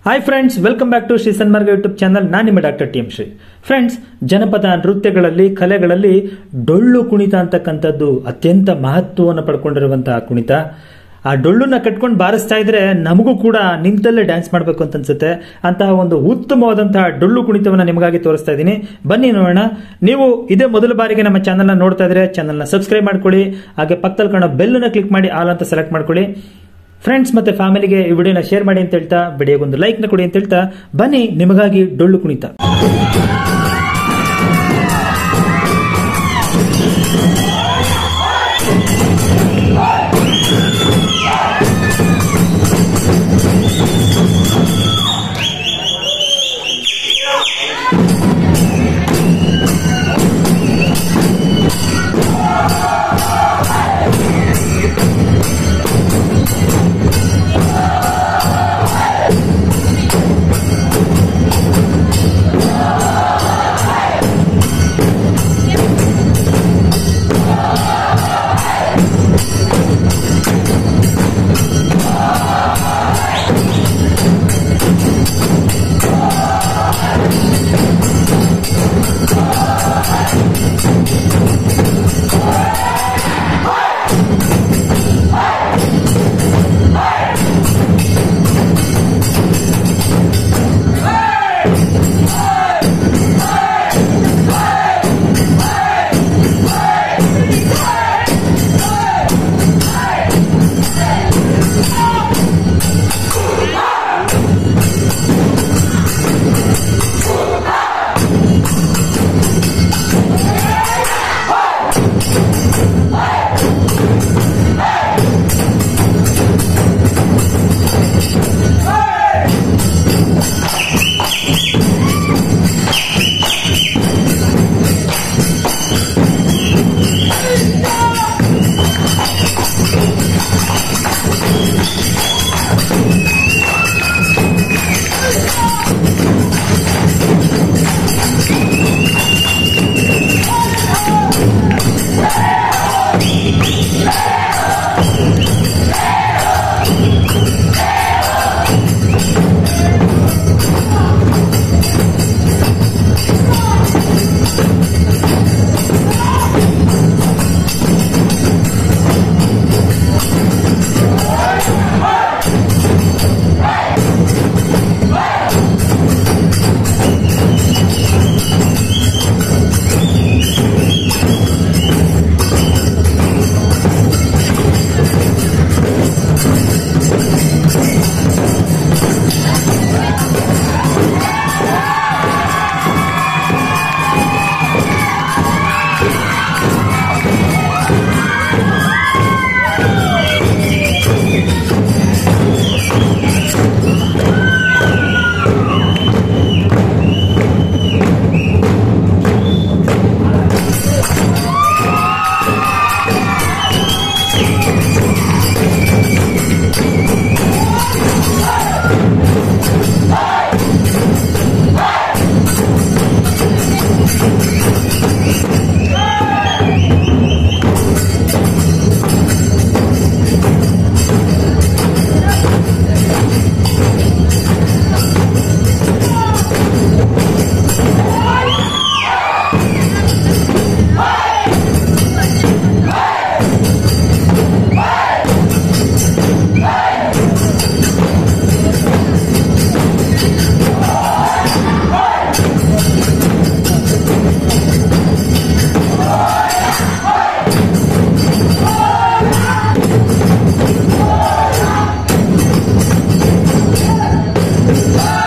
Hi friends welcome back to Shri Sanmarga YouTube channel ನಾನು ನಿಮ್ಮ doctor T M Shri friends ಜನಪದ ನೃತ್ಯಗಳಲ್ಲಿ ಕಲೆಗಳಲ್ಲಿ ಡೊಳ್ಳು ಕುಣಿತ ಅಂತಕ್ಕಂಥದ್ದು ಅತ್ಯಂತ ಮಹತ್ವವನ್ನು ಪಡ್ಕೊಂಡಿರುವಂತಹ ಕುಣಿತ ಆ ಡೊಳ್ಳನ್ನ ಕಟ್ಕೊಂಡು ಬಾರಿಸ್ತಾ ಇದ್ರೆ ನಮಗೂ ಕೂಡ ನಿಂತಲ್ಲೇ ಡ್ಯಾನ್ಸ್ ಮಾಡಬೇಕು ಅಂತ ಅನ್ಸುತ್ತೆ ಅಂತಹ ಒಂದು ಉತ್ತಮವಾದಂತಹ ಡೊಳ್ಳು ಕುಣಿತವನ್ನ ನಿಮಗಾಗಿ ತೋರಿಸ್ತಾ ಇದ್ದೀನಿ ಬನ್ನಿ ನೋಡೋಣ ನೀವು ಇದೇ ಮೊದಲ ಬಾರಿಗೆ ನಮ್ಮ ಚಾನಲ್ನ ನೋಡ್ತಾ ಇದ್ರೆ ಚಾನಲ್ನ ಸಬ್ಸ್ಕ್ರೈಬ್ ಮಾಡ್ಕೊಳ್ಳಿ ಹಾಗೆ ಪಕ್ಕದಲ್ಲಿ ಕಾಣೋ ಬೆಲ್ಲನ್ನ ಕ್ಲಿಕ್ ಮಾಡಿ ಆಲ್ ಅಂತ ಸೆಲೆಕ್ಟ್ ಮಾಡ್ಕೊಳ್ಳಿ ಫ್ರೆಂಡ್ಸ್ ಮತ್ತೆ ಫ್ಯಾಮಿಲಿಗೆ ಈ ವಿಡಿಯೋನ ಶೇರ್ ಮಾಡಿ ಅಂತ ಹೇಳ್ತಾ ವಿಡಿಯೋಗೊಂದು ಲೈಕ್ ನ ಕೊಡಿ ಅಂತ ಹೇಳ್ತಾ ಬನ್ನಿ ನಿಮಗಾಗಿ ಡೊಳ್ಳು ಕುಣಿತ Bye.